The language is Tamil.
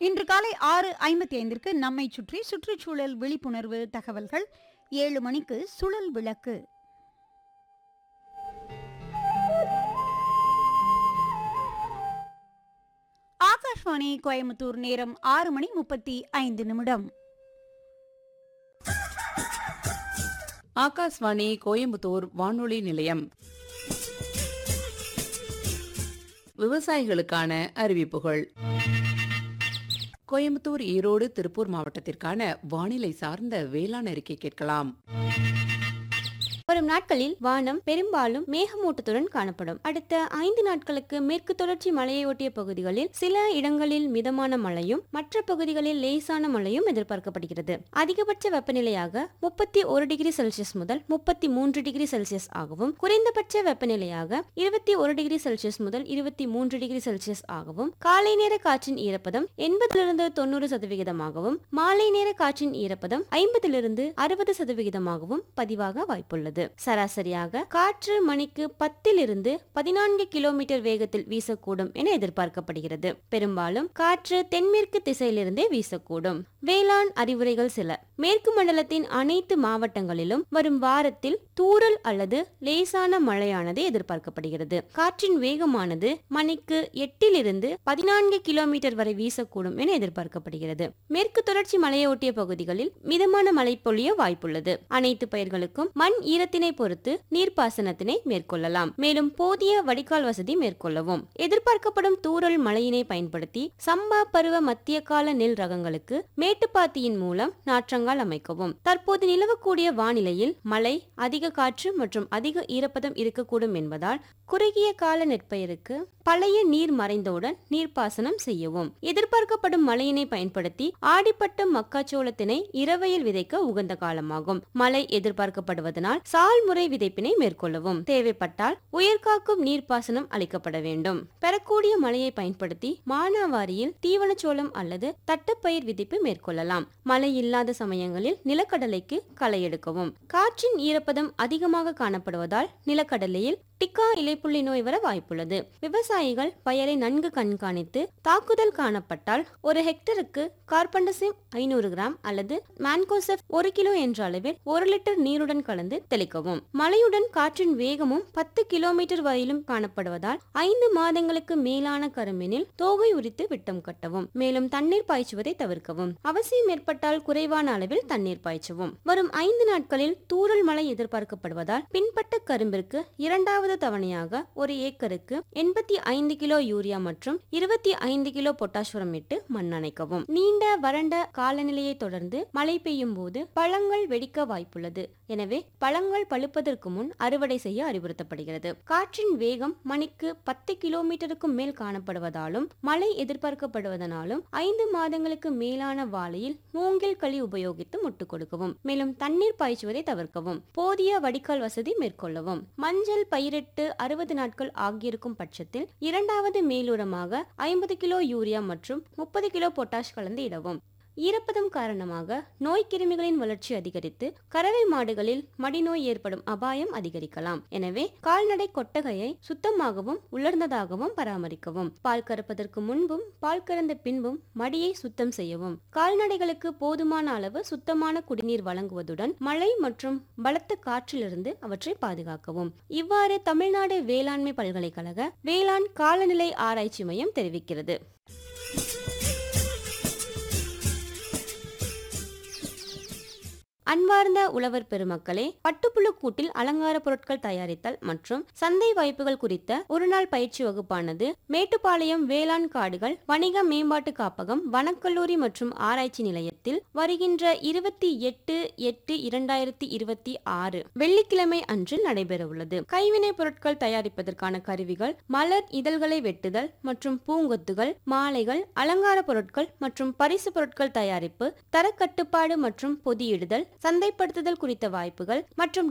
இன்று காலை ஆறு ஐம்பத்தி ஐந்திற்கு நம்மை சுற்றி சுற்றுச்சூழல் விழிப்புணர்வு தகவல்கள் ஏழு மணிக்கு சுழல் விளக்கு ஆகாஷ்வாணி கோயம்புத்தூர் நேரம் ஆறு மணி முப்பத்தி ஐந்து நிமிடம் ஆகாஷ்வாணி கோயம்புத்தூர் வானொலி நிலையம் விவசாயிகளுக்கான அறிவிப்புகள் கோயம்புத்தூர் ஈரோடு திருப்பூர் மாவட்டத்திற்கான வானிலை சார்ந்த வேளாண் அறிக்கை கேட்கலாம் வரும் நாட்களில் வானம் பெரும்பாலும் மேகமூட்டத்துடன் காணப்படும் அடுத்த ஐந்து நாட்களுக்கு மேற்கு தொடர்ச்சி மலையை ஒட்டிய பகுதிகளில் சில இடங்களில் மிதமான மழையும் மற்ற பகுதிகளில் லேசான மழையும் எதிர்பார்க்கப்படுகிறது அதிகபட்ச வெப்பநிலையாக முப்பத்தி ஒரு டிகிரி செல்சியஸ் முதல் முப்பத்தி மூன்று டிகிரி செல்சியஸ் ஆகவும் குறைந்தபட்ச வெப்பநிலையாக இருபத்தி ஒரு டிகிரி செல்சியஸ் முதல் இருபத்தி மூன்று டிகிரி செல்சியஸ் ஆகவும் காலை நேர காற்றின் ஈரப்பதம் எண்பதிலிருந்து தொண்ணூறு சதவிகிதமாகவும் மாலை நேர காற்றின் ஈரப்பதம் ஐம்பதிலிருந்து அறுபது சதவிகிதமாகவும் பதிவாக வாய்ப்புள்ளது சராசரியாக காற்று மணிக்கு பத்திலிருந்து பதினான்கு கிலோமீட்டர் வேகத்தில் வீசக்கூடும் என எதிர்பார்க்கப்படுகிறது பெரும்பாலும் காற்று தென்மேற்கு திசையிலிருந்தே வீசக்கூடும் வேளாண் அறிவுரைகள் சில மேற்கு மண்டலத்தின் அனைத்து மாவட்டங்களிலும் வரும் வாரத்தில் தூறல் அல்லது லேசான மழையானது எதிர்பார்க்கப்படுகிறது காற்றின் வேகமானது மணிக்கு எட்டிலிருந்து பதினான்கு கிலோமீட்டர் வரை வீசக்கூடும் என எதிர்பார்க்கப்படுகிறது மேற்கு தொடர்ச்சி மலையொட்டிய பகுதிகளில் மிதமான மழை பொழிய வாய்ப்புள்ளது அனைத்து பயிர்களுக்கும் மண் ஈரத்தினை பொறுத்து நீர்ப்பாசனத்தினை மேற்கொள்ளலாம் மேலும் போதிய வடிகால் வசதி மேற்கொள்ளவும் எதிர்பார்க்கப்படும் தூறல் மழையினை பயன்படுத்தி சம்பா பருவ மத்திய கால நெல் ரகங்களுக்கு மேட்டுப்பாத்தியின் மூலம் நாற்றங்கால் அமைக்கவும் தற்போது நிலவக்கூடிய வானிலையில் மழை அதிக காற்று மற்றும் அதிக ஈரப்பதம் இருக்கக்கூடும் என்பதால் குறுகிய கால நெற்பயிருக்கு பழைய நீர் மறைந்தவுடன் நீர்ப்பாசனம் செய்யவும் எதிர்பார்க்கப்படும் மழையினை பயன்படுத்தி ஆடிப்பட்டம் மக்காச்சோளத்தினை இரவையில் விதைக்க உகந்த காலமாகும் மழை எதிர்பார்க்கப்படுவதனால் சால் முறை விதைப்பினை மேற்கொள்ளவும் தேவைப்பட்டால் உயர்காக்கும் நீர்ப்பாசனம் அளிக்கப்பட வேண்டும் பெறக்கூடிய மழையை பயன்படுத்தி மானாவாரியில் தீவனச்சோளம் அல்லது தட்டப்பயிர் விதிப்பு மேற்கொள்ளலாம் மழை இல்லாத சமயங்களில் நிலக்கடலைக்கு களை எடுக்கவும் காற்றின் ஈரப்பதம் அதிகமாக காணப்படுவதால் நிலக்கடலையில் டிக்கா இலைப்புள்ளி நோய் வர வாய்ப்புள்ளது விவசாயிகள் பயரை நன்கு கண்காணித்து தாக்குதல் காணப்பட்டால் ஒரு ஹெக்டருக்கு கார்பன்டசிம் ஐநூறு கிராம் அல்லது மான்கோசெப் ஒரு கிலோ என்ற அளவில் ஒரு லிட்டர் நீருடன் கலந்து தெளிக்கவும் மழையுடன் காற்றின் வேகமும் பத்து கிலோமீட்டர் வரையிலும் காணப்படுவதால் ஐந்து மாதங்களுக்கு மேலான கரும்பினில் தோகை உரித்து விட்டம் கட்டவும் மேலும் தண்ணீர் பாய்ச்சுவதை தவிர்க்கவும் அவசியம் ஏற்பட்டால் குறைவான அளவில் தண்ணீர் பாய்ச்சவும் வரும் ஐந்து நாட்களில் தூறல் மழை எதிர்பார்க்கப்படுவதால் பின்பட்ட கரும்பிற்கு இரண்டாவது தவணையாக ஒரு ஏக்கருக்கு எண்பத்தி ஐந்து கிலோ யூரியா மற்றும் இருபத்தி ஐந்து கிலோ பொட்டாசியம் இட்டு மண் அணைக்கவும் நீண்ட வறண்ட காலநிலையை தொடர்ந்து மழை பெய்யும் போது பழங்கள் வெடிக்க வாய்ப்புள்ளது எனவே பழங்கள் பழுப்பதற்கு முன் அறுவடை செய்ய அறிவுறுத்தப்படுகிறது காற்றின் வேகம் மணிக்கு பத்து கிலோமீட்டருக்கும் மேல் காணப்படுவதாலும் மழை எதிர்பார்க்கப்படுவதனாலும் ஐந்து மாதங்களுக்கு மேலான வாழையில் மூங்கில் களி உபயோகித்து முட்டு கொடுக்கவும் மேலும் தண்ணீர் பாய்ச்சுவதை தவிர்க்கவும் போதிய வடிகால் வசதி மேற்கொள்ளவும் மஞ்சள் பயிரிட்டு அறுபது நாட்கள் ஆகியிருக்கும் பட்சத்தில் இரண்டாவது மேலுரமாக ஐம்பது கிலோ யூரியா மற்றும் முப்பது கிலோ பொட்டாஷ் கலந்து இடவும் ஈரப்பதம் காரணமாக நோய் கிருமிகளின் வளர்ச்சி அதிகரித்து கறவை மாடுகளில் மடிநோய் ஏற்படும் அபாயம் அதிகரிக்கலாம் எனவே கால்நடை கொட்டகையை சுத்தமாகவும் உலர்ந்ததாகவும் பராமரிக்கவும் பால் கறப்பதற்கு முன்பும் பால் கறந்த பின்பும் மடியை சுத்தம் செய்யவும் கால்நடைகளுக்கு போதுமான அளவு சுத்தமான குடிநீர் வழங்குவதுடன் மழை மற்றும் பலத்த காற்றிலிருந்து அவற்றை பாதுகாக்கவும் இவ்வாறு தமிழ்நாடு வேளாண்மை பல்கலைக்கழக வேளாண் காலநிலை ஆராய்ச்சி மையம் தெரிவிக்கிறது அன்பார்ந்த உழவர் பெருமக்களே பட்டுப்புழு கூட்டில் அலங்கார பொருட்கள் தயாரித்தல் மற்றும் சந்தை வாய்ப்புகள் குறித்த ஒருநாள் பயிற்சி வகுப்பானது மேட்டுப்பாளையம் வேளாண் காடுகள் வணிக மேம்பாட்டு காப்பகம் வனக்கல்லூரி மற்றும் ஆராய்ச்சி நிலையத்தில் வருகின்ற இருபத்தி எட்டு எட்டு இரண்டாயிரத்தி இருபத்தி ஆறு வெள்ளிக்கிழமை அன்று நடைபெறவுள்ளது கைவினைப் பொருட்கள் தயாரிப்பதற்கான கருவிகள் மலர் இதழ்களை வெட்டுதல் மற்றும் பூங்கொத்துகள் மாலைகள் அலங்கார பொருட்கள் மற்றும் பரிசு பொருட்கள் தயாரிப்பு தரக்கட்டுப்பாடு மற்றும் பொதியிடுதல் சந்தைப்படுத்துதல் குறித்த வாய்ப்புகள் மற்றும்